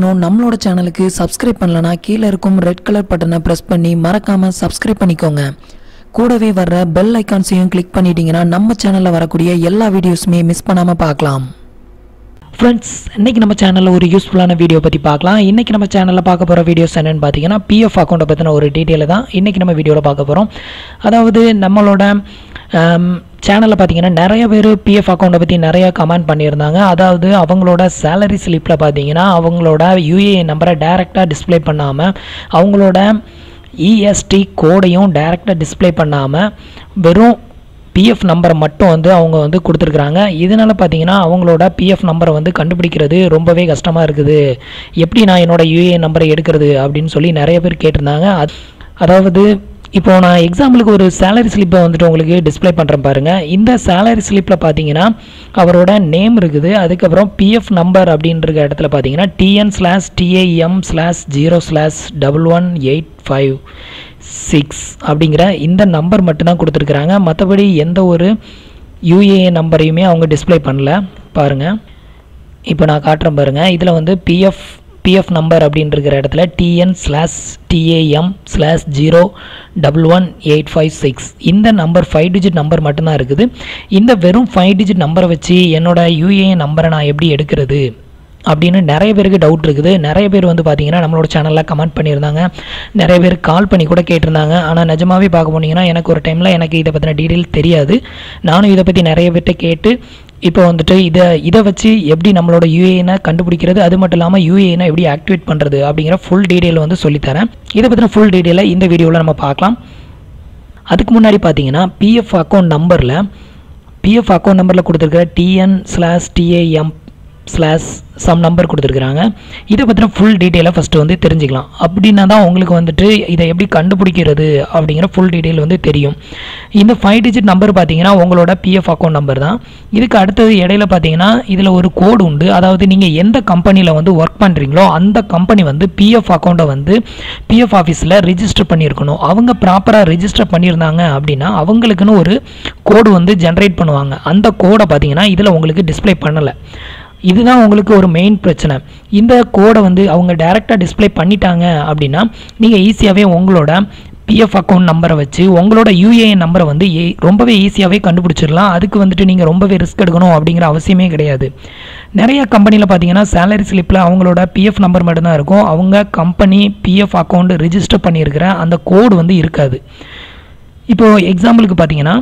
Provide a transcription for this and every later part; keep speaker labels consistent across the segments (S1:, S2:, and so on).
S1: இன்னும் நம்மளோட சேனலுக்கு சப்ஸ்கிரைப் பண்ணலனா கீழே இருக்கும் ரெட் கலர் பட்டனை ப்ரெஸ் பண்ணி மறக்காம சப்ஸ்கிரைப் பண்ணிக்கோங்க கூடவே வர்ற பெல் ஐக்கான்ஸையும் கிளிக் பண்ணிட்டீங்கன்னா நம்ம சேனலில் வரக்கூடிய எல்லா வீடியோஸுமே மிஸ் பண்ணாமல் பார்க்கலாம் ஃப்ரெண்ட்ஸ் இன்றைக்கி நம்ம சேனலில் ஒரு யூஸ்ஃபுல்லான வீடியோ பற்றி பார்க்கலாம் இன்றைக்கி நம்ம சேனலில் பார்க்க போகிற வீடியோஸ் என்னென்னு பார்த்தீங்கன்னா பிஎஃப் அக்கௌண்ட்டை பற்றின ஒரு டீட்டெயிலை தான் இன்றைக்கி நம்ம வீடியோவில் பார்க்க போகிறோம் அதாவது நம்மளோட சேனலில் பார்த்தீங்கன்னா நிறைய பேர் பிஎஃப் அக்கௌண்ட்டை பற்றி நிறைய கமெண்ட் பண்ணியிருந்தாங்க அதாவது அவங்களோட சேலரி ஸ்லிப்பில் பார்த்தீங்கன்னா அவங்களோட யூஏ நம்பரை டைரெக்டாக டிஸ்ப்ளே பண்ணாமல் அவங்களோட இஎஸ்டி கோடையும் டைரெக்டாக டிஸ்ப்ளே பண்ணாமல் வெறும் பிஎஃப் நம்பரை மட்டும் வந்து அவங்க வந்து கொடுத்துருக்குறாங்க இதனால் பார்த்தீங்கன்னா அவங்களோட பிஎஃப் நம்பரை வந்து கண்டுபிடிக்கிறது ரொம்பவே கஷ்டமாக இருக்குது எப்படி நான் என்னோட யூஏ நம்பரை எடுக்கிறது அப்படின்னு சொல்லி நிறைய பேர் கேட்டிருந்தாங்க அது அதாவது இப்போ நான் எக்ஸாம்பிளுக்கு ஒரு சேலரி ஸ்லிப்பை வந்துட்டு உங்களுக்கு டிஸ்ப்ளே பண்ணுறேன் பாருங்கள் இந்த சேலரி ஸ்லிப்பில் பார்த்தீங்கன்னா அவரோட நேம் இருக்குது அதுக்கப்புறம் பிஎஃப் நம்பர் அப்படின்ற இடத்துல பார்த்தீங்கன்னா TN slash TAM slash zero slash double one eight five six அப்படிங்கிற இந்த நம்பர் மட்டும்தான் கொடுத்துருக்குறாங்க மற்றபடி எந்த ஒரு யூஏஏ நம்பரையுமே அவங்க டிஸ்ப்ளே பண்ணல பாருங்கள் இப்போ நான் காட்டுறேன் பாருங்கள் இதில் வந்து பிஎஃப் பிஎஃப் நம்பர் அப்படின்ற இடத்துல TN slash TAM slash zero double one eight five six இந்த நம்பர் ஃபைவ் டிஜிட் நம்பர் மட்டும்தான் இருக்குது இந்த வெறும் ஃபைவ் டிஜிட் நம்பரை வச்சு என்னோட யூஏஏ நம்பரை நான் எப்படி எடுக்கிறது அப்படின்னு நிறைய பேருக்கு டவுட் இருக்குது நிறைய பேர் வந்து பார்த்தீங்கன்னா நம்மளோட சேனலில் கமெண்ட் பண்ணியிருந்தாங்க நிறைய பேர் கால் பண்ணி கூட கேட்டிருந்தாங்க ஆனால் நிஜமாவே பார்க்க போனீங்கன்னா எனக்கு ஒரு டைமில் எனக்கு இதை பற்றின டீட்டெயில் தெரியாது நானும் இதை பற்றி நிறைய பேர்கிட்ட கேட்டு இப்போ வந்துட்டு இதை இதை வச்சு எப்படி நம்மளோட யூஏனை கண்டுபிடிக்கிறது அது மட்டும் இல்லாமல் யூஏனை எப்படி ஆக்டிவேட் பண்ணுறது அப்படிங்கிற ஃபுல் டீட்டெயில் வந்து சொல்லித்தரேன் இதை பற்றின ஃபுல் டீட்டெயிலை இந்த வீடியோவில் நம்ம பார்க்கலாம் அதுக்கு முன்னாடி பார்த்தீங்கன்னா பிஎஃப் அக்கௌண்ட் நம்பரில் பிஎஃப் அக்கௌண்ட் நம்பரில் கொடுத்துருக்கிற TN slash TAM slash some number கொடுத்துருக்குறாங்க இதை பற்றின ஃபுல் டீட்டெயிலாக ஃபஸ்ட்டு வந்து தெரிஞ்சுக்கலாம் அப்படின்னா தான் உங்களுக்கு வந்துட்டு இதை எப்படி கண்டுபிடிக்கிறது அப்படிங்கிற ஃபுல் டீட்டெயில் வந்து தெரியும் இந்த ஃபைவ் டிஜிட் நம்பர் பார்த்தீங்கன்னா உங்களோட பிஎஃப் அக்கௌண்ட் நம்பர் தான் இதுக்கு அடுத்தது இடையில பார்த்தீங்கன்னா இதில் ஒரு கோடு உண்டு அதாவது நீங்கள் எந்த கம்பெனியில் வந்து ஒர்க் பண்ணுறீங்களோ அந்த கம்பெனி வந்து பிஎஃப் அக்கௌண்ட்டை வந்து பிஎஃப் ஆஃபீஸில் ரிஜிஸ்டர் பண்ணியிருக்கணும் அவங்க ப்ராப்பராக ரிஜிஸ்டர் பண்ணியிருந்தாங்க அப்படின்னா அவங்களுக்குன்னு ஒரு கோடு வந்து ஜென்ரேட் பண்ணுவாங்க அந்த கோடை பார்த்தீங்கன்னா இதில் உங்களுக்கு டிஸ்ப்ளே பண்ணலை இதுதான் உங்களுக்கு ஒரு மெயின் பிரச்சனை இந்த கோடை வந்து அவங்க டைரெக்டாக டிஸ்ப்ளே பண்ணிட்டாங்க அப்படின்னா நீங்கள் ஈஸியாகவே உங்களோட பிஎஃப் அக்கௌண்ட் நம்பரை வச்சு உங்களோட யூஏஎன் நம்பரை வந்து ஏ ரொம்பவே ஈஸியாகவே கண்டுபிடிச்சிடலாம் அதுக்கு வந்துட்டு நீங்கள் ரொம்பவே ரிஸ்க் எடுக்கணும் அப்படிங்கிற அவசியமே கிடையாது நிறைய கம்பெனியில் பார்த்தீங்கன்னா சேலரி ஸ்லிப்பில் அவங்களோட பிஎஃப் நம்பர் மட்டும்தான் இருக்கும் அவங்க கம்பெனி பிஎஃப் அக்கௌண்ட் ரிஜிஸ்டர் பண்ணியிருக்கிற அந்த கோடு வந்து இருக்காது இப்போது எக்ஸாம்பிளுக்கு பார்த்தீங்கன்னா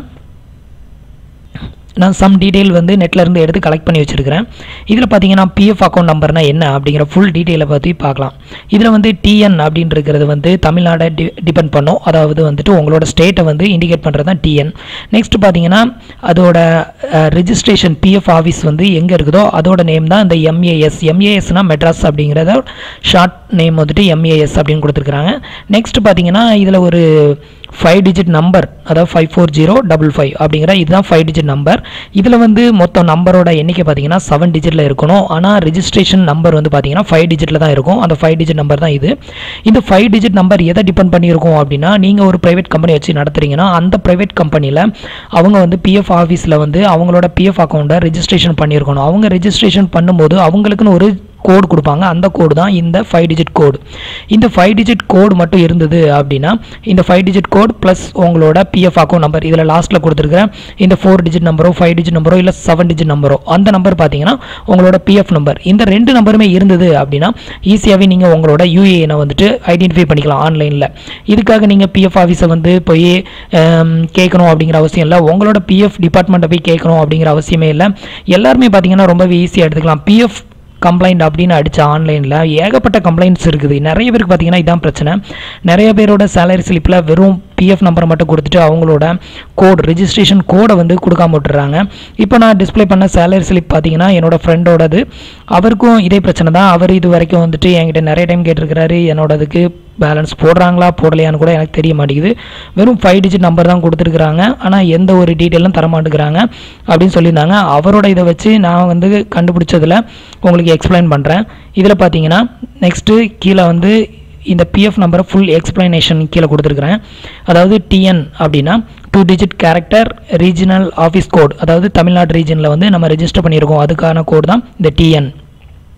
S1: நான் சம் டீட்டெயில் வந்து நெட்லேருந்து எடுத்து கலெக்ட் பண்ணி வச்சுருக்கிறேன் இதில் பார்த்தீங்கன்னா பிஎஃப் அக்கௌண்ட் நம்பர்னா என்ன அப்படிங்கிற ஃபுல் டீட்டெயிலை பற்றி பார்க்கலாம் இதில் வந்து டிஎன் அப்படின்றது வந்து தமிழ்நாடை டி டிபெண்ட் பண்ணும் அதாவது வந்துட்டு உங்களோட ஸ்டேட்டை வந்து இண்டிகேட் பண்ணுறது தான் டிஎன் நெக்ஸ்ட் பார்த்தீங்கன்னா அதோட ரிஜிஸ்ட்ரேஷன் பிஎஃப் ஆஃபீஸ் வந்து எங்கே இருக்குதோ அதோட நேம் தான் இந்த எம்ஏஎஸ் எம்ஏஎஸ்னால் மெட்ராஸ் அப்படிங்கிறத ஷார்ட் நேம் வந்துட்டு எம்ஏஎஸ் அப்படின்னு கொடுத்துருக்குறாங்க நெக்ஸ்ட் பார்த்தீங்கன்னா இதில் ஒரு ஃபைவ் டிஜிட் நம்பர் அதாவது five four zero double five அப்படிங்கிற இதுதான் ஃபைவ் டிஜிட் நம்பர் இதில் வந்து மொத்தம் நம்பரோட எண்ணிக்கை பார்த்தீங்கன்னா செவன் டிஜிட்டில் இருக்கணும் ஆனால் ரிஜிஸ்ட்ரேஷன் நம்பர் வந்து பார்த்தீங்கன்னா ஃபைவ் டிஜிட்டில் தான் இருக்கும் அந்த ஃபைவ் டிஜிட் நம்பர் தான் இது இந்த ஃபைவ் டிஜிட் நம்பர் எதை டிபெண்ட் பண்ணியிருக்கோம் அப்படின்னா நீங்கள் ஒரு ப்ரைவேட் கம்பெனி வச்சு நடத்துறீங்கன்னா அந்த ப்ரைவேட் கம்பெனியில் அவங்க வந்து பிஎஃப் ஆஃபீஸில் வந்து அவங்களோட பிஎஃப் அக்கௌண்ட்டை ரிஜிஸ்ட்ரேஷன் பண்ணியிருக்கணும் அவங்க ரிஜிஸ்ட்ரேஷன் பண்ணும்போது அவங்களுக்குன்னு ஒரு கோடு கொடுப்பாங்க அந்த கோடு தான் இந்த ஃபைவ் டிஜிட் கோடு இந்த ஃபைவ் டிஜிட் கோடு மட்டும் இருந்தது அப்படின்னா இந்த ஃபைவ் டிஜிட் கோட் ப்ளஸ் உங்களோட பிஎஃப் அக்கௌண்ட் நம்பர் இதில் லாஸ்ட்டில் கொடுத்துருக்கிற இந்த ஃபோர் டிஜிட் நம்பரோ ஃபைவ் டிஜிட் நம்பரோ இல்லை செவன் டிஜிட் நம்பரோ அந்த நம்பர் பார்த்தீங்கன்னா உங்களோட பிஎஃப் நம்பர் இந்த ரெண்டு நம்பருமே இருந்தது அப்படின்னா ஈஸியாகவே நீங்கள் உங்களோட யூஏஎனை வந்துட்டு ஐடென்டிஃபை பண்ணிக்கலாம் ஆன்லைனில் இதுக்காக நீங்கள் பிஎஃப் ஆஃபீஸை வந்து போய் கேட்கணும் அப்படிங்கிற அவசியம் இல்லை உங்களோட பிஎஃப் டிபார்ட்மெண்ட்டை போய் கேட்கணும் அப்படிங்கிற அவசியமே இல்லை எல்லாருமே பார்த்தீங்கன்னா ரொம்பவே ஈஸியாக எடுத்துக்கலாம் பிஎஃப் கம்ப்ளைண்ட் அப்படின்னு அடித்த ஆன்லைனில் ஏகப்பட்ட கம்ப்ளைண்ட்ஸ் இருக்குது நிறைய பேருக்கு பார்த்தீங்கன்னா இதான் பிரச்சனை நிறைய பேரோட சேலரி ஸ்லிப்பில் வெறும் பிஎஃப் நம்பரை மட்டும் கொடுத்துட்டு அவங்களோட கோட் ரிஜிஸ்ட்ரேஷன் கோடை வந்து கொடுக்காம விட்டுறாங்க இப்போ நான் டிஸ்ப்ளே பண்ண சேலரி ஸ்லிப் பார்த்தீங்கன்னா என்னோட ஃப்ரெண்டோடது அவருக்கும் இதே பிரச்சனை தான் அவர் இது வரைக்கும் வந்துட்டு என்கிட்ட நிறைய டைம் கேட்டிருக்கிறாரு என்னோடதுக்கு பேலன்ஸ் போடுறாங்களா போடலையான்னு கூட எனக்கு தெரிய மாட்டேங்குது வெறும் ஃபைவ் டிஜிட் நம்பர் தான் கொடுத்துருக்குறாங்க ஆனால் எந்த ஒரு டீட்டெயிலும் தர மாட்டேங்கிறாங்க அப்படின்னு சொல்லியிருந்தாங்க அவரோட இதை வச்சு நான் வந்து கண்டுபிடிச்சதில் உங்களுக்கு எக்ஸ்பிளைன் பண்ணுறேன் இதில் பார்த்தீங்கன்னா நெக்ஸ்ட்டு கீழே வந்து இந்த பிஎஃப் நம்பரை ஃபுல் எக்ஸ்பிளனேஷன் கீழே கொடுத்துருக்குறேன் அதாவது டிஎன் அப்படின்னா two digit character regional office code அதாவது தமிழ்நாடு ரீஜனில் வந்து நம்ம ரெஜிஸ்டர் பண்ணியிருக்கோம் அதுக்கான கோடு தான் இந்த டிஎன்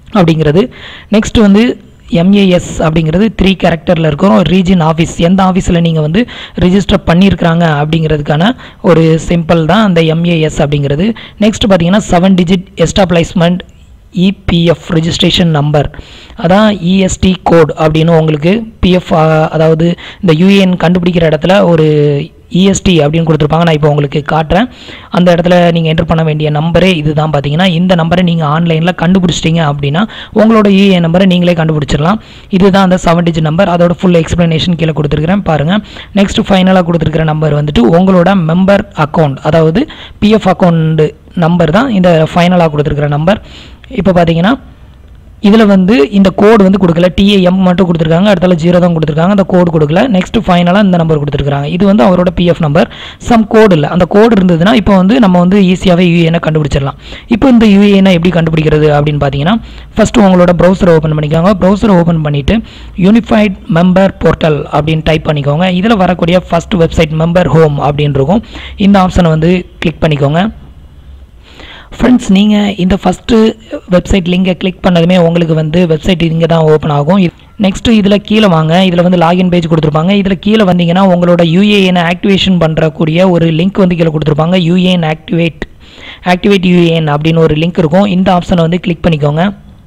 S1: அப்படிங்கிறது நெக்ஸ்ட் வந்து எம்ஏஎஸ் அப்படிங்கிறது த்ரீ கேரக்டரில் இருக்கும் ரீஜன் ஆஃபீஸ் எந்த ஆஃபீஸில் நீங்கள் வந்து ரிஜிஸ்டர் பண்ணியிருக்கிறாங்க அப்படிங்கிறதுக்கான ஒரு சிம்பிள் தான் அந்த எம்ஏஎஸ் அப்படிங்கிறது நெக்ஸ்ட் பார்த்தீங்கன்னா seven digit establishment EPF registration number அதான் இஎஸ்டி கோட் அப்படின்னு உங்களுக்கு பிஎஃப் அதாவது இந்த யூஏஎன் கண்டுபிடிக்கிற இடத்துல ஒரு இஎஸ்டி அப்படின்னு கொடுத்துருப்பாங்க நான் இப்போ உங்களுக்கு காட்டுறேன் அந்த இடத்துல நீங்கள் என்டர் பண்ண வேண்டிய நம்பரே இதுதான் பார்த்தீங்கன்னா இந்த நம்பரை நீங்கள் ஆன்லைனில் கண்டுபிடிச்சிட்டிங்க அப்படின்னா உங்களோட யூஏஎன் நம்பரை நீங்களே கண்டுபிடிச்சிடலாம் இதுதான் அந்த செவன் டிஜிட் நம்பர் அதோட ஃபுல் எக்ஸ்ப்ளனேஷன் கீழே கொடுத்துருக்கிறேன் பாருங்கள் நெக்ஸ்ட் ஃபைனலாக கொடுத்துருக்கிற நம்பர் வந்துட்டு உங்களோட மெம்பர் அக்கௌண்ட் அதாவது பிஎஃப் அக்கௌண்ட் நம்பர் தான் இந்த ஃபைனலாக கொடுத்துருக்கிற நம்பர் இப்போ பார்த்தீங்கன்னா இதில் வந்து இந்த கோடு வந்து கொடுக்கல டிஏஎம் மட்டும் கொடுத்துருக்காங்க அடுத்தால ஜீரோ தான் கொடுத்துருக்காங்க அந்த கோடு கொடுக்கல நெக்ஸ்ட் ஃபைனலாக இந்த நம்பர் கொடுத்துருக்காங்க இது வந்து அவரோட பிஎஃப் நம்பர் சம் கோடு இல்லை அந்த கோடு இருந்ததுன்னா இப்போ வந்து நம்ம வந்து ஈஸியாகவே யூஏனை கண்டுபிடிச்சிடலாம் இப்போ இந்த யூஏனை எப்படி கண்டுபிடிக்கிறது அப்படின்னு பார்த்தீங்கன்னா ஃபஸ்ட்டு உங்களோட ப்ரௌசரை ஓப்பன் பண்ணிக்கோங்க ப்ரௌசரை ஓப்பன் பண்ணிவிட்டு யூனிஃபைட் மெம்பர் போர்ட்டல் அப்படின்னு டைப் பண்ணிக்கோங்க இதில் வரக்கூடிய ஃபஸ்ட் வெப்சைட் மெம்பர் ஹோம் அப்படின்னு இருக்கும் இந்த ஆப்ஷனை வந்து கிளிக் பண்ணிக்கோங்க ஃப்ரெண்ட்ஸ் நீங்கள் இந்த ஃபஸ்ட்டு வெப்சைட் லிங்கை கிளிக் பண்ணதுமே உங்களுக்கு வந்து வெப்சைட் இங்கே தான் ஓப்பன் ஆகும் நெக்ஸ்ட்டு இதில் கீழே வாங்க இதில் வந்து லாகின் பேஜ் கொடுத்துருப்பாங்க இதில் கீழே வந்தீங்கன்னா உங்களோட யூஏஎனை ஆக்டிவேஷன் பண்ணுறக்கூடிய ஒரு லிங்க் வந்து கீழே கொடுத்துருப்பாங்க யூஏஎன் ஆக்டிவேட் ஆக்டிவேட் யூஏஎன் அப்படின்னு ஒரு லிங்க் இருக்கும் இந்த ஆப்ஷனை வந்து கிளிக் பண்ணிக்கோங்க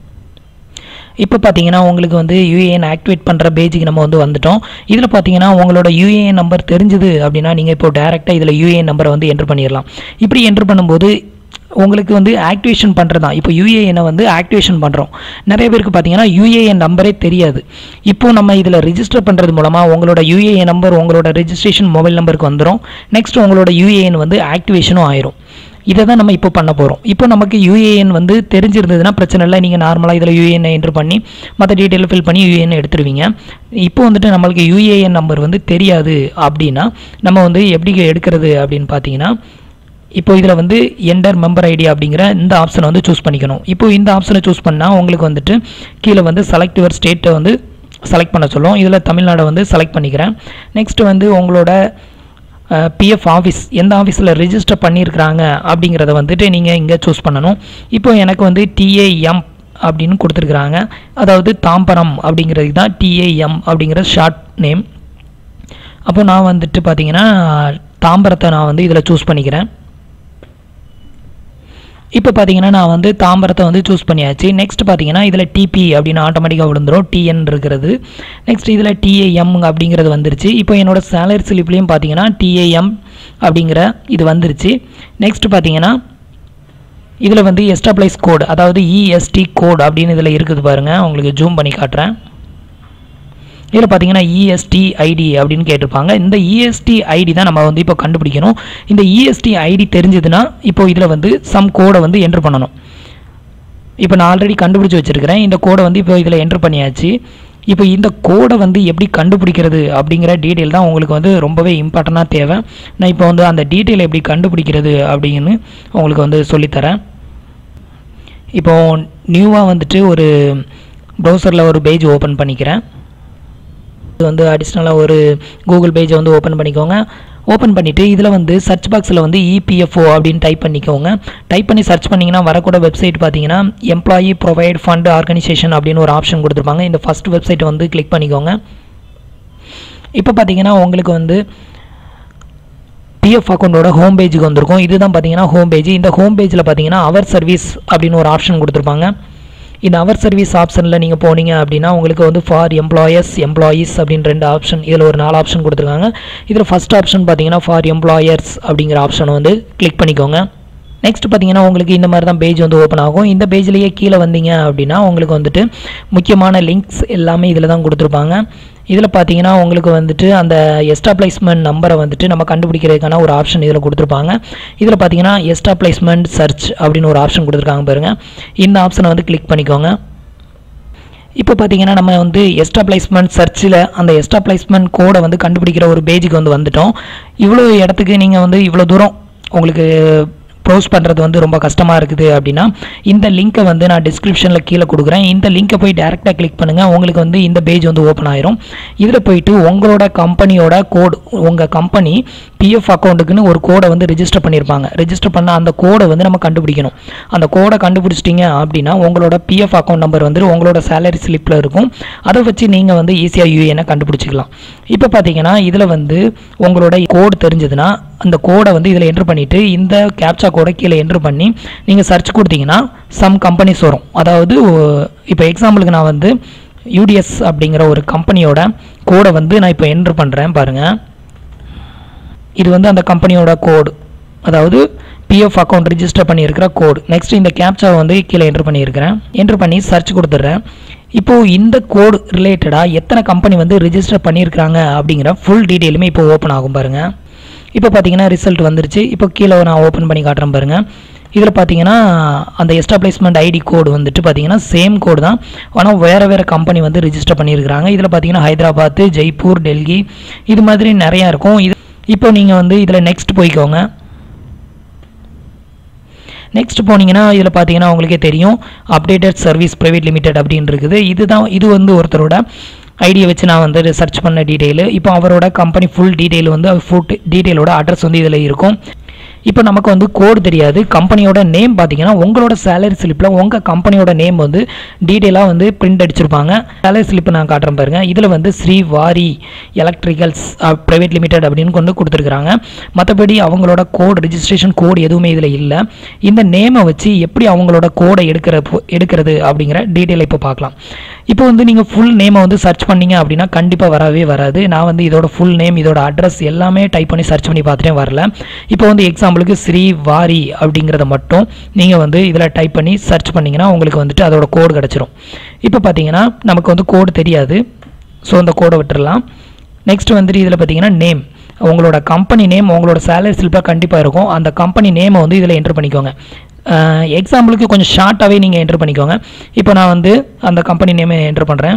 S1: இப்போ பார்த்தீங்கன்னா உங்களுக்கு வந்து யூஏஎன் ஆக்டிவேட் பண்ணுற பேஜுக்கு நம்ம வந்து வந்துட்டோம் இதில் பார்த்தீங்கன்னா உங்களோட யூஏஎன் நம்பர் தெரிஞ்சுது அப்படின்னா நீங்கள் இப்போ டேரெக்டாக இதில் யூஏஎன் நம்பரை வந்து என்டர் பண்ணிடலாம் இப்படி என்டர் பண்ணும்போது உங்களுக்கு வந்து ஆக்டிவேஷன் பண்ணுறது தான் இப்போ யூஏஎனை வந்து ஆக்டிவேஷன் பண்ணுறோம் நிறைய பேருக்கு பார்த்தீங்கன்னா யூஏஎன் நம்பரே தெரியாது இப்போ நம்ம இதில் ரிஜிஸ்டர் பண்ணுறது மூலமாக உங்களோட யூஏஎன் நம்பர் உங்களோட ரெஜிஸ்ட்ரேஷன் மொபைல் நம்பருக்கு வந்துடும் நெக்ஸ்ட் உங்களோட யூஏஎன் வந்து ஆக்டிவேஷனும் ஆயிரும் இதை தான் நம்ம இப்போ பண்ண போகிறோம் இப்போ நமக்கு யூஏஎன் வந்து தெரிஞ்சிருந்ததுன்னா பிரச்சனை இல்லை நீங்கள் நார்மலாக இதில் யூஏஎன் என்ட்ரு பண்ணி மற்ற டீட்டெயில் ஃபில் பண்ணி யூஏஎன் எடுத்துருவீங்க இப்போ வந்துட்டு நம்மளுக்கு யூஏஎன் நம்பர் வந்து தெரியாது அப்படின்னா நம்ம வந்து எப்படி எடுக்கிறது அப்படின்னு பார்த்தீங்கன்னா இப்போ இதில் வந்து என்டர் மெம்பர் ஐடி அப்படிங்கிற இந்த ஆப்ஷனை வந்து சூஸ் பண்ணிக்கணும் இப்போ இந்த ஆப்ஷனை சூஸ் பண்ணால் உங்களுக்கு வந்துட்டு கீழே வந்து செலக்ட் யுவர் ஸ்டேட்டை வந்து செலக்ட் பண்ண சொல்லும் இதில் தமிழ்நாடை வந்து செலக்ட் பண்ணிக்கிறேன் நெக்ஸ்ட் வந்து உங்களோட பிஎஃப் ஆஃபீஸ் எந்த ஆஃபீஸில் ரெஜிஸ்டர் பண்ணியிருக்கிறாங்க அப்படிங்கிறத வந்துட்டு நீங்கள் இங்கே சூஸ் பண்ணணும் இப்போ எனக்கு வந்து டிஏஎம் அப்படின்னு கொடுத்துருக்குறாங்க அதாவது தாம்பரம் அப்படிங்கிறது தான் டிஏஎம் அப்படிங்கிற ஷார்ட் நேம் அப்போ நான் வந்துட்டு பார்த்தீங்கன்னா தாம்பரத்தை நான் வந்து இதில் சூஸ் பண்ணிக்கிறேன் இப்போ பார்த்தீங்கன்னா நான் வந்து தாம்பரத்தை வந்து சூஸ் பண்ணியாச்சு நெக்ஸ்ட் பார்த்தீங்கன்னா இதில் டிபி அப்படின்னு ஆட்டோமேட்டிக்காக விழுந்துரும் டிஎன் இருக்கிறது நெக்ஸ்ட் இதில் டிஏஎம் அப்படிங்கிறது வந்துருச்சு இப்போ என்னோட சேலரி ஸ்லிப்லேயும் பார்த்தீங்கன்னா டிஏஎம் அப்படிங்கிற இது வந்துருச்சு நெக்ஸ்ட் பார்த்தீங்கன்னா இதில் வந்து எஸ்டாப்ளைஸ் கோட் அதாவது இஎஸ்டி கோட் அப்படின்னு இதில் இருக்குது பாருங்கள் உங்களுக்கு ஜூம் பண்ணி காட்டுறேன் இதில் பார்த்தீங்கன்னா இஎஸ்டி ஐடி அப்படின்னு கேட்டிருப்பாங்க இந்த இஎஸ்டி ஐடி தான் நம்ம வந்து இப்போ கண்டுபிடிக்கணும் இந்த இஎஸ்டி ஐடி தெரிஞ்சதுன்னா இப்போ இதில் வந்து சம் கோடை வந்து என்ட்ரு பண்ணணும் இப்போ நான் ஆல்ரெடி கண்டுபிடிச்சி வச்சுருக்கிறேன் இந்த கோடை வந்து இப்போ இதில் என்ட்ரு பண்ணியாச்சு இப்போ இந்த கோடை வந்து எப்படி கண்டுபிடிக்கிறது அப்படிங்கிற டீட்டெயில் தான் உங்களுக்கு வந்து ரொம்பவே இம்பார்ட்டண்ட்டாக தேவை நான் இப்போ வந்து அந்த டீட்டெயில் எப்படி கண்டுபிடிக்கிறது அப்படின்னு உங்களுக்கு வந்து சொல்லித்தரேன் இப்போ நியூவாக வந்துட்டு ஒரு ப்ரௌசரில் ஒரு பேஜ் ஓப்பன் பண்ணிக்கிறேன் இது வந்து அடிஷ்னலாக ஒரு கூகுள் பேஜை வந்து ஓப்பன் பண்ணிக்கோங்க ஓப்பன் பண்ணிவிட்டு இதில் வந்து சர்ச் பாக்ஸில் வந்து இபிஎஃப்ஓ அப்படின்னு டைப் பண்ணிக்கோங்க டைப் பண்ணி சர்ச் பண்ணிங்கன்னா வரக்கூட வெப்சைட் பார்த்தீங்கன்னா எம்ப்ளாயி ப்ரொவைட் ஃபண்ட் ஆர்கனைசேஷன் அப்படின்னு ஒரு ஆப்ஷன் கொடுத்துருப்பாங்க இந்த ஃபஸ்ட் வெப்சைட்டை வந்து கிளிக் பண்ணிக்கோங்க இப்போ பார்த்தீங்கன்னா உங்களுக்கு வந்து பிஎஃப் அக்கௌண்ட்டோட ஹோம் பேஜுக்கு வந்திருக்கும் இதுதான் பார்த்தீங்கன்னா ஹோம் பேஜ் இந்த ஹோம் பேஜில் பார்த்தீங்கன்னா அவர் சர்வீஸ் அப்படின்னு ஒரு ஆப்ஷன் கொடுத்துருப்பாங்க இந்த அவர் சர்வீஸ் ஆப்ஷனில் நீங்கள் போனீங்க அப்படின்னா உங்களுக்கு வந்து ஃபார் எம்ப்ளாயர்ஸ் எம்ப்ளாயீஸ் அப்படின்னு ரெண்டு ஆப்ஷன் இதில் ஒரு நாலு ஆப்ஷன் கொடுத்துருக்காங்க இதில் ஃபஸ்ட் ஆப்ஷன் பார்த்தீங்கன்னா ஃபார் எம்ப்ளாயர்ஸ் அப்படிங்கிற ஆப்ஷனை வந்து கிளிக் பண்ணிக்கோங்க நெக்ஸ்ட் பார்த்தீங்கன்னா உங்களுக்கு இந்த மாதிரி தான் பேஜ் வந்து ஓப்பன் ஆகும் இந்த பேஜ்லேயே கீழே வந்தீங்க அப்படின்னா உங்களுக்கு வந்துட்டு முக்கியமான லிங்க்ஸ் எல்லாமே இதில் தான் கொடுத்துருப்பாங்க இதில் பார்த்தீங்கன்னா உங்களுக்கு வந்துட்டு அந்த எஸ்டாப்ளைஸ்மெண்ட் நம்பரை வந்துட்டு நம்ம கண்டுபிடிக்கிறதுக்கான ஒரு ஆப்ஷன் இதில் கொடுத்துருப்பாங்க இதில் பார்த்தீங்கன்னா எஸ்டாப்ளைஸ்மெண்ட் சர்ச் அப்படின்னு ஒரு ஆப்ஷன் கொடுத்துருக்காங்க பாருங்கள் இந்த ஆப்ஷனை வந்து கிளிக் பண்ணிக்கோங்க இப்போ பார்த்தீங்கன்னா நம்ம வந்து எஸ்டாப்ளைஸ்மெண்ட் சர்ச்சில் அந்த எஸ்டாப்ளைஸ்மெண்ட் கோடை வந்து கண்டுபிடிக்கிற ஒரு பேஜுக்கு வந்து வந்துட்டோம் இவ்வளோ இடத்துக்கு நீங்கள் வந்து இவ்வளோ தூரம் உங்களுக்கு ப்ரௌஸ் பண்ணுறது வந்து ரொம்ப கஷ்டமாக இருக்குது அப்படின்னா இந்த லிங்க்கை வந்து நான் டிஸ்கிரிப்ஷனில் கீழே கொடுக்குறேன் இந்த லிங்க்கை போய் டேரெக்டாக கிளிக் பண்ணுங்கள் உங்களுக்கு வந்து இந்த பேஜ் வந்து ஓப்பன் ஆயிரும் இதில் போயிட்டு உங்களோட கம்பெனியோட கோட் உங்கள் கம்பெனி பிஎஃப் அக்கௌண்ட்டுக்குன்னு ஒரு கோடை வந்து ரிஜிஸ்டர் பண்ணியிருப்பாங்க ரிஜிஸ்டர் பண்ண அந்த கோடை வந்து நம்ம கண்டுபிடிக்கணும் அந்த கோடை கண்டுபிடிச்சிட்டிங்க அப்படின்னா உங்களோட பிஎஃப் அக்கௌண்ட் நம்பர் வந்து உங்களோட சேலரி ஸ்லிப்பில் இருக்கும் அதை வச்சு நீங்கள் வந்து ஈஸியாக யூஏனை கண்டுபிடிச்சிக்கலாம் இப்போ பார்த்தீங்கன்னா இதில் வந்து உங்களோட கோடு தெரிஞ்சதுன்னா அந்த கோடை வந்து இதில் என்ட்ரு பண்ணிவிட்டு இந்த கேப்சா கோடை கீழே என்ட்ரு பண்ணி நீங்கள் சர்ச் கொடுத்தீங்கன்னா சம் கம்பெனிஸ் வரும் அதாவது இப்போ எக்ஸாம்பிளுக்கு நான் வந்து யூடிஎஸ் அப்படிங்கிற ஒரு கம்பெனியோட கோடை வந்து நான் இப்போ என்ட்ரு பண்ணுறேன் பாருங்கள் இது வந்து அந்த கம்பெனியோட கோடு அதாவது பிஎஃப் அக்கௌண்ட் ரிஜிஸ்டர் பண்ணியிருக்கிற கோடு நெக்ஸ்ட் இந்த கேப்சாவை வந்து கீழே என்ட்ரு பண்ணியிருக்கிறேன் என்ட்ரு பண்ணி சர்ச் கொடுத்துட்றேன் இப்போது இந்த கோடு ரிலேட்டடாக எத்தனை கம்பெனி வந்து ரிஜிஸ்டர் பண்ணியிருக்காங்க அப்படிங்கிற ஃபுல் டீட்டெயிலுமே இப்போ ஓப்பன் ஆகும் பாருங்கள் இப்போ பார்த்தீங்கன்னா ரிசல்ட் வந்துருச்சு இப்போ கீழே நான் ஓப்பன் பண்ணி காட்டுறேன் பாருங்கள் இதில் பார்த்தீங்கன்னா அந்த எஸ்டாப்ளிஷ்மெண்ட் ஐடி கோடு வந்துட்டு பார்த்தீங்கன்னா சேம் கோடு தான் ஆனால் வேறு வேறு கம்பெனி வந்து ரிஜிஸ்டர் பண்ணியிருக்கிறாங்க இதில் பார்த்தீங்கன்னா ஹைதராபாத் ஜெய்ப்பூர் டெல்லி இது மாதிரி நிறையா இருக்கும் இது இப்போ நீங்கள் வந்து இதில் நெக்ஸ்ட் போய்க்கோங்க நெக்ஸ்ட் போனீங்கன்னா இதில் பார்த்தீங்கன்னா உங்களுக்கே தெரியும் அப்டேட்டட் சர்வீஸ் ப்ரைவேட் லிமிடெட் அப்படின்னு இருக்குது இதுதான் இது வந்து ஒருத்தரோட ஐடியை வச்சு நான் வந்து சர்ச் பண்ண டீட்டெயிலு இப்போ அவரோட கம்பெனி ஃபுல் டீட்டெயில் வந்து ஃபுட் டீட்டெயிலோட அட்ரஸ் வந்து இதில் இருக்கும் இப்போ நமக்கு வந்து கோடு தெரியாது கம்பெனியோட நேம் பார்த்தீங்கன்னா உங்களோட சேலரி ஸ்லிப்பில் உங்கள் கம்பெனியோட நேம் வந்து டீட்டெயிலாக வந்து பிரிண்ட் அடிச்சிருப்பாங்க சேலரி ஸ்லிப் நான் காட்டுறேன் பாருங்க இதில் வந்து ஸ்ரீ வாரி எலக்ட்ரிக்கல்ஸ் ப்ரைவேட் லிமிடெட் அப்படின்னு கொண்டு கொடுத்துருக்குறாங்க மற்றபடி அவங்களோட கோட் ரிஜிஸ்ட்ரேஷன் கோடு எதுவுமே இதில் இல்லை இந்த நேமை வச்சு எப்படி அவங்களோட கோடை எடுக்கிற எடுக்கிறது அப்படிங்கிற டீட்டெயில் இப்போ பார்க்கலாம் இப்போ வந்து நீங்கள் ஃபுல் நேமை வந்து சர்ச் பண்ணீங்க அப்படின்னா கண்டிப்பாக வரவே வராது நான் வந்து இதோட ஃபுல் நேம் இதோட அட்ரஸ் எல்லாமே டைப் பண்ணி சர்ச் பண்ணி பார்த்துட்டே வரல இப்போ வந்து எக்ஸாம்பிளுக்கு ஸ்ரீ வாரி அப்படிங்கிறத மட்டும் நீங்கள் வந்து இதில் டைப் பண்ணி சர்ச் பண்ணிங்கன்னா உங்களுக்கு வந்துட்டு அதோட கோடு கிடச்சிரும் இப்போ பார்த்தீங்கன்னா நமக்கு வந்து கோடு தெரியாது ஸோ அந்த கோடை விட்டுறலாம் நெக்ஸ்ட் வந்துட்டு இதில் பார்த்தீங்கன்னா நேம் உங்களோட கம்பெனி நேம் உங்களோட சேலரி ஸ்லிப்பாக கண்டிப்பாக இருக்கும் அந்த கம்பெனி நேமை வந்து இதில் என்ட்ரு பண்ணிக்கோங்க எக்ஸாம்பிளுக்கு கொஞ்சம் ஷார்ட்டாகவே நீங்கள் என்ட்ரு பண்ணிக்கோங்க இப்போ நான் வந்து அந்த கம்பெனி நேமை என்ட்ரு பண்ணுறேன்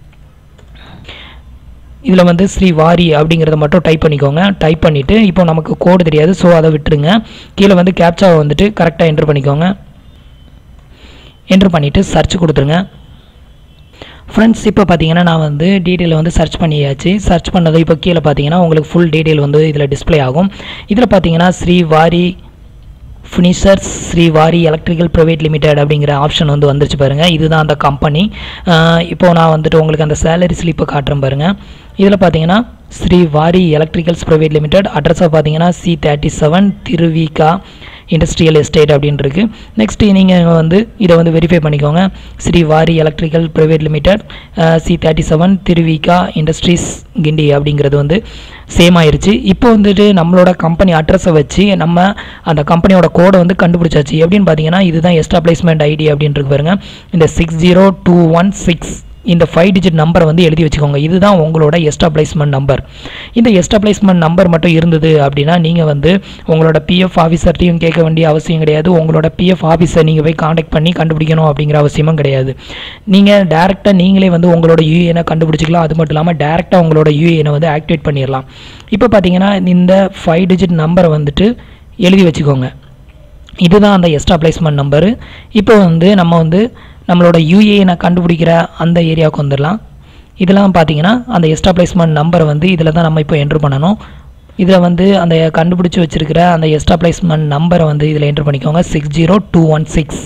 S1: இதில் வந்து ஸ்ரீ வாரி அப்படிங்கிறத மட்டும் டைப் பண்ணிக்கோங்க டைப் பண்ணிவிட்டு இப்போ நமக்கு கோடு தெரியாது ஸோ அதை விட்டுருங்க கீழே வந்து கேப்சாவை வந்துட்டு கரெக்டாக என்ட்ரு பண்ணிக்கோங்க என்ட்ரு பண்ணிவிட்டு சர்ச் கொடுத்துருங்க ஃப்ரெண்ட்ஸ் இப்போ பார்த்தீங்கன்னா நான் வந்து டீட்டெயில் வந்து சர்ச் பண்ணியாச்சு சர்ச் பண்ணது இப்போ கீழே பார்த்தீங்கன்னா உங்களுக்கு ஃபுல் டீட்டெயில் வந்து இதில் டிஸ்ப்ளே ஆகும் இதில் பார்த்தீங்கன்னா Sri Vari finishers Srivari electrical private limited அப்படிங்கிற ஆப்ஷன் வந்து வந்துருச்சு பாருங்கள் இதுதான் அந்த கம்பெனி இப்போ நான் வந்துட்டு உங்களுக்கு அந்த சேலரி ஸ்லிப்பை காட்டுறேன் பாருங்கள் இதில் பார்த்தீங்கன்னா ஸ்ரீ வாரி எலக்ட்ரிக்கல்ஸ் ப்ரைவேட் லிமிடெட் அட்ரஸாக பார்த்தீங்கன்னா C thirty seven Thiruvika industrial estate அப்படின்னு இருக்கு நெக்ஸ்ட் நீங்கள் வந்து இதை வந்து வெரிஃபை பண்ணிக்கோங்க Sri Vari electrical private limited C thirty seven Thiruvika industries Guindy அப்படிங்கிறது வந்து சேம் ஆயிருச்சு இப்போ வந்துட்டு நம்மளோட கம்பெனி அட்ரஸை வச்சு நம்ம அந்த கம்பெனியோட கோடை வந்து கண்டுபிடிச்சாச்சு எப்படின்னு பார்த்தீங்கன்னா இதுதான் எஸ்டாப்ளிஷ்மெண்ட் ஐடி அப்படின்னு இருக்கு பாருங்க இந்த six zero two one six இந்த ஃபைவ் டிஜிட் நம்பரை வந்து எழுதி வச்சுக்கோங்க இதுதான் உங்களோட எஸ்டாப்ளைஸ்மெண்ட் நம்பர் இந்த எஸ்டாப்ளைஸ்மெண்ட் நம்பர் மட்டும் இருந்தது அப்படின்னா நீங்கள் வந்து உங்களோட பிஎஃப் ஆஃபீஸர்ட்டையும் கேட்க வேண்டிய அவசியம் கிடையாது உங்களோட பிஎஃப் ஆஃபீஸர் நீங்கள் போய் காண்டாக்ட் பண்ணி கண்டுபிடிக்கணும் அப்படிங்கிற அவசியமும் கிடையாது நீங்கள் டேரெக்டாக நீங்களே வந்து உங்களோட யூஏனை கண்டுபிடிச்சிக்கலாம் அது மட்டும் இல்லாமல் டேரெக்டாக உங்களோட யூஏனை வந்து ஆக்டிவேட் பண்ணிடலாம் இப்போ பார்த்தீங்கன்னா இந்த ஃபைவ் டிஜிட் நம்பரை வந்துட்டு எழுதி வச்சுக்கோங்க இதுதான் அந்த எஸ்டாப்ளைஸ்மெண்ட் நம்பரு இப்போ வந்து நம்ம வந்து நம்மளோட யூஏனை கண்டுபிடிக்கிற அந்த ஏரியாவுக்கு வந்துடலாம் இதெல்லாம் பார்த்தீங்கன்னா அந்த எஸ்டாப்ளைஸ்மெண்ட் நம்பரை வந்து இதில் தான் நம்ம இப்போ என்ட்ரு பண்ணணும் இதில் வந்து அந்த கண்டுபிடிச்சி வச்சிருக்கிற அந்த எஸ்டாப்ளைஸ்மெண்ட் நம்பரை வந்து இதில் என்ட்ரு பண்ணிக்கோங்க six zero two one six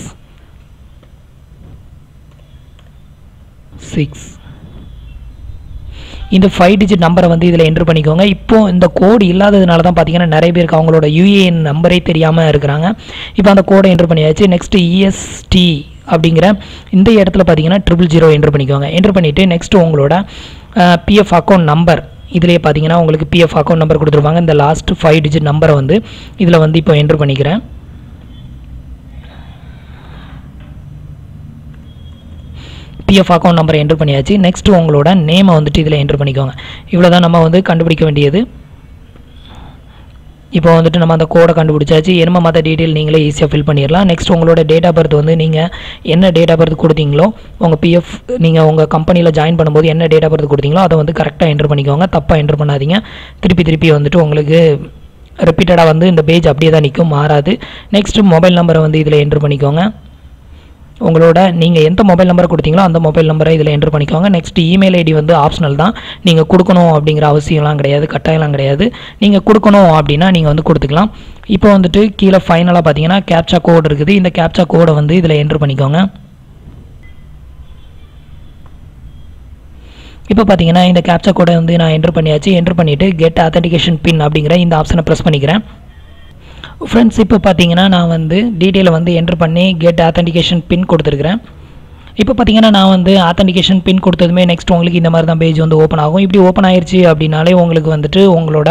S1: six இந்த ஃபைவ் டிஜிட் நம்பரை வந்து இதில் என்ட்ரு பண்ணிக்கோங்க இப்போ இந்த கோடு இல்லாததுனால தான் பார்த்தீங்கன்னா நிறைய பேருக்கு அவங்களோட யூஏஎன் நம்பரே தெரியாமல் இருக்கிறாங்க இப்போ அந்த கோடை என்ட்ரு பண்ணியாச்சு நெக்ஸ்ட் இஎஸ்டி அப்படிங்கிற இந்த இடத்துல பார்த்தீங்கன்னா ட்ரிபிள் ஜீரோ என்ட்ரு பண்ணிக்கோங்க என்ட்ரு பண்ணிவிட்டு நெக்ஸ்ட் உங்களோட பிஎஃப் அக்கௌண்ட் நம்பர் இதிலே பார்த்தீங்கன்னா உங்களுக்கு பிஎஃப் அக்கௌண்ட் நம்பர் கொடுத்துருப்பாங்க இந்த லாஸ்ட் ஃபைவ் டிஜிட் நம்பரை வந்து இதில் வந்து இப்போ என்ட்ரு பண்ணிக்கிறேன் பிஎஃப் அக்கௌண்ட் நம்பரை என்ட்ரு பண்ணியாச்சு நெக்ஸ்ட் உங்களோட நேமை வந்துட்டு இதில் என்ட்ரு பண்ணிக்கோங்க இவ்வளோ தான் நம்ம வந்து கண்டுபிடிக்க வேண்டியது இப்போ வந்துட்டு நம்ம அந்த கோடை கண்டுபிடிச்சாச்சு என்னமோ மற்ற டீட்டெயில் நீங்களே ஈஸியாக ஃபில் பண்ணிடலாம் நெக்ஸ்ட் உங்களோட டேட் ஆஃப் பர்த் வந்து நீங்கள் என்ன டேட் ஆஃப் பர்த் கொடுத்தீங்களோ உங்கள் பிஎஃப் நீங்கள் உங்கள் கம்பெனியில் ஜாயின் பண்ணும்போது என்ன டேட் ஆஃப் பர்த் கொடுத்தீங்களோ அதை வந்து கரெக்டாக என்ட்ரு பண்ணிக்கோங்க தப்பாக என்ட்ரு பண்ணாதீங்க திருப்பி திருப்பி வந்துட்டு உங்களுக்கு ரிப்பீட்டடாக வந்து இந்த பேஜ் அப்படியே தான் நிற்கும் மாறாது நெக்ஸ்ட்டு மொபைல் நம்பரை வந்து இதில் என்ட்ரு பண்ணிக்கோங்க உங்களோட நீங்கள் எந்த மொபைல் நம்பர் கொடுத்தீங்களோ அந்த மொபைல் நம்பரை இதில் என்ட்ரு பண்ணிக்கோங்க நெக்ஸ்ட் இமெயில் ஐடி வந்து ஆப்ஷனல் தான் நீங்கள் கொடுக்கணும் அப்படிங்கிற அவசியம்லாம் கிடையாது கட்டாயம்லாம் கிடையாது நீங்கள் கொடுக்கணும் அப்படின்னா நீங்கள் வந்து கொடுத்துக்கலாம் இப்போ வந்துட்டு கீழே ஃபைனலாக பார்த்தீங்கன்னா கேப்சா கோட் இருக்குது இந்த கேப்சா கோடை வந்து இதில் என்ட்ரு பண்ணிக்கோங்க இப்போ பார்த்தீங்கன்னா இந்த கேப்சா கோடை வந்து நான் என்ட்ரு பண்ணியாச்சு என்ட்ரு பண்ணிவிட்டு கெட் authentication பின் அப்படிங்கிற இந்த ஆப்ஷனை ப்ரெஸ் பண்ணிக்கிறேன் ஃப்ரெண்ட்ஸ் இப்போ பார்த்தீங்கன்னா நான் வந்து டீட்டெயிலை வந்து என்ட்ரு பண்ணி கெட் authentication பின் கொடுத்துருக்குறேன் இப்போ பார்த்தீங்கன்னா நான் வந்து authentication பின் கொடுத்ததுமே நெக்ஸ்ட் உங்களுக்கு இந்த மாதிரி தான் பேஜ் வந்து ஓப்பன் ஆகும் இப்படி ஓப்பன் ஆயிருச்சு அப்படின்னாலே உங்களுக்கு வந்துட்டு உங்களோட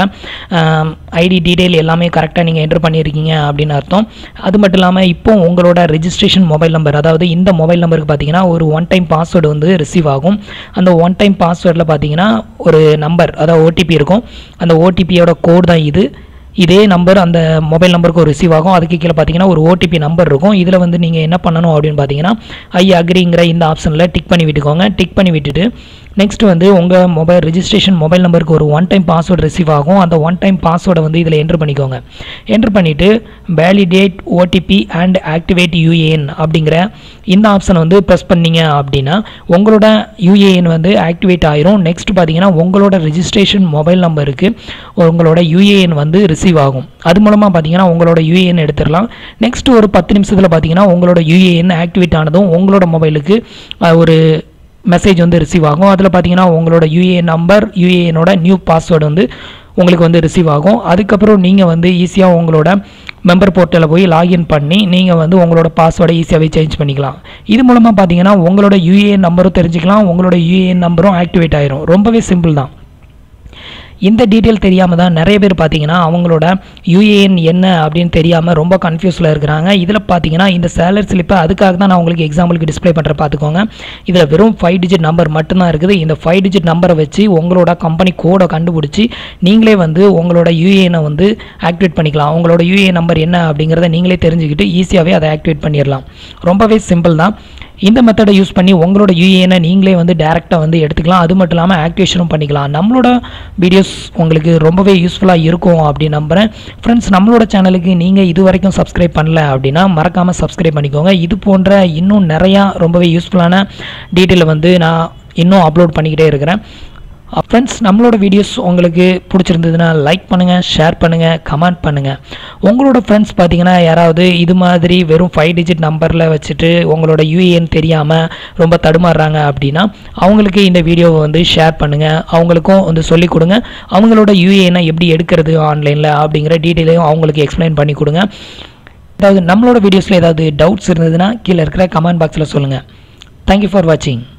S1: ஐடி டீட்டெயில் எல்லாமே கரெக்டாக நீங்கள் என்ட்ரு பண்ணியிருக்கீங்க அப்படின்னு அர்த்தம் அது மட்டும் இல்லாமல் இப்போ உங்களோட ரெஜிஸ்ட்ரேஷன் மொபைல் நம்பர் அதாவது இந்த மொபைல் நம்பருக்கு பார்த்தீங்கன்னா ஒரு ஒன் டைம் பாஸ்வேர்டு வந்து ரிசீவ் ஆகும் அந்த ஒன் டைம் பாஸ்வேர்டில் பார்த்தீங்கன்னா ஒரு நம்பர் அதாவது ஓடிபி இருக்கும் அந்த ஓடிபியோட கோட் தான் இது இதே நம்பர் அந்த மொபைல் நம்பருக்கு ஒரு ரிசீவ் ஆகும் அதுக்கு கீழே பார்த்தீங்கன்னா ஒரு ஓடிபி நம்பர் இருக்கும் இதில் வந்து நீங்கள் என்ன பண்ணணும் அப்படின்னு பார்த்தீங்கன்னா ஐ அக்ரிங்கிற இந்த ஆப்ஷனில் டிக் பண்ணி விட்டுக்கோங்க டிக் பண்ணி விட்டுட்டு நெக்ஸ்ட் வந்து உங்கள் மொபைல் ரெஜிஸ்ட்ரேஷன் மொபைல் நம்பருக்கு ஒரு ஒன் டைம் பாஸ்வேர்டு ரிசீவ் ஆகும் அந்த ஒன் டைம் பாஸ்வேர்டை வந்து இதில் என்ட்ரு பண்ணிக்கோங்க என்ட்ரு பண்ணிவிட்டு validate OTP and activate UAN அப்படிங்கிற இந்த ஆப்ஷனை வந்து ப்ரெஸ் பண்ணீங்க அப்படின்னா உங்களோட யூஏஎன் வந்து ஆக்டிவேட் ஆயிரும் நெக்ஸ்ட் பார்த்தீங்கன்னா உங்களோட ரெஜிஸ்ட்ரேஷன் மொபைல் நம்பருக்கு உங்களோட யூஏஎன் வந்து ரிசீவ் ஆகும் அது மூலமாக பார்த்தீங்கன்னா உங்களோட யூஏஎன் எடுத்துடலாம் நெக்ஸ்ட் ஒரு பத்து நிமிஷத்தில் பார்த்தீங்கன்னா உங்களோட யூஏஎன் ஆக்டிவேட் ஆனதும் உங்களோட மொபைலுக்கு அஹ், ஒரு மெசேஜ் வந்து ரிசீவ் ஆகும் அதில் பார்த்தீங்கன்னா உங்களோட யூஏஎன் நம்பர் யூஏஎனோட நியூ பாஸ்வேர்டு வந்து உங்களுக்கு வந்து ரிசீவ் ஆகும் அதுக்கப்புறம் நீங்கள் வந்து ஈஸியாக உங்களோட மெம்பர் போர்ட்டலில் போய் லாகின் பண்ணி நீங்கள் வந்து உங்களோட பாஸ்வேர்டை ஈஸியாகவே சேஞ்ச் பண்ணிக்கலாம் இது மூலமாக பார்த்தீங்கன்னா உங்களோட யூஏஎன் நம்பரும் தெரிஞ்சுக்கலாம் உங்களோட யூஏஎன் நம்பரும் ஆக்டிவேட் ஆயிரும் ரொம்பவே சிம்பிள் தான் இந்த டீட்டெயில் தெரியாமல் தான் நிறைய பேர் பார்த்தீங்கன்னா அவங்களோட யூஏஎன் என்ன அப்படின்னு தெரியாமல் ரொம்ப கன்ஃபியூஸில் இருக்கிறாங்க இதில் பார்த்தீங்கன்னா இந்த சேலரி ஸ்லிப்பை அதுக்காக தான் நான் உங்களுக்கு எக்ஸாம்பிளுக்கு டிஸ்ப்ளே பண்ணுற பார்த்துக்கோங்க இதில் வெறும் ஃபைவ் டிஜிட் நம்பர் மட்டும்தான் இருக்குது இந்த ஃபைவ் டிஜிட் நம்பரை வச்சு உங்களோட கம்பெனி கோடை கண்டுபிடிச்சி நீங்களே வந்து உங்களோட யூஏஎனை வந்து ஆக்டிவேட் பண்ணிக்கலாம் உங்களோட யூஏஎன் நம்பர் என்ன அப்படிங்கிறத நீங்களே தெரிஞ்சுக்கிட்டு ஈஸியாகவே அதை ஆக்டிவேட் பண்ணிடலாம் ரொம்பவே சிம்பிள் தான் இந்த மெத்தடை யூஸ் பண்ணி உங்களோட யூஏஎனை நீங்களே வந்து டேரெக்டாக வந்து எடுத்துக்கலாம் அது மட்டும் இல்லாமல் ஆக்டிவேஷனும் பண்ணிக்கலாம் நம்மளோட வீடியோஸ் உங்களுக்கு ரொம்பவே யூஸ்ஃபுல்லாக இருக்கும் அப்படின்னு நம்புகிறேன் ஃப்ரெண்ட்ஸ் நம்மளோட சேனலுக்கு நீங்கள் இது வரைக்கும் சப்ஸ்கிரைப் பண்ணல அப்படின்னா மறக்காமல் சப்ஸ்கிரைப் பண்ணிக்கோங்க இது போன்ற இன்னும் நிறையா ரொம்பவே யூஸ்ஃபுல்லான டீட்டெயிலை வந்து நான் இன்னும் அப்லோட் பண்ணிக்கிட்டே இருக்கிறேன் ஃப்ரெண்ட்ஸ் நம்மளோட வீடியோஸ் உங்களுக்கு பிடிச்சிருந்ததுன்னா லைக் பண்ணுங்கள் ஷேர் பண்ணுங்கள் கமெண்ட் பண்ணுங்கள் உங்களோட ஃப்ரெண்ட்ஸ் பார்த்தீங்கன்னா யாராவது இது மாதிரி வெறும் ஃபைவ் டிஜிட் நம்பரில் வச்சுட்டு உங்களோட யூஏஎன் தெரியாமல் ரொம்ப தடுமாறுறாங்க அப்படின்னா அவங்களுக்கு இந்த வீடியோவை வந்து ஷேர் பண்ணுங்கள் அவங்களுக்கும் வந்து சொல்லிக் கொடுங்க அவங்களோட யூஏஎனை எப்படி எடுக்கிறது ஆன்லைனில் அப்படிங்கிற டீட்டெயிலையும் அவங்களுக்கு எக்ஸ்பிளைன் பண்ணி கொடுங்க அதாவது நம்மளோட வீடியோஸில் ஏதாவது டவுட்ஸ் இருந்ததுன்னா கீழே இருக்கிற கமெண்ட் பாக்ஸில் சொல்லுங்கள் தேங்க்யூ ஃபார் வாட்சிங்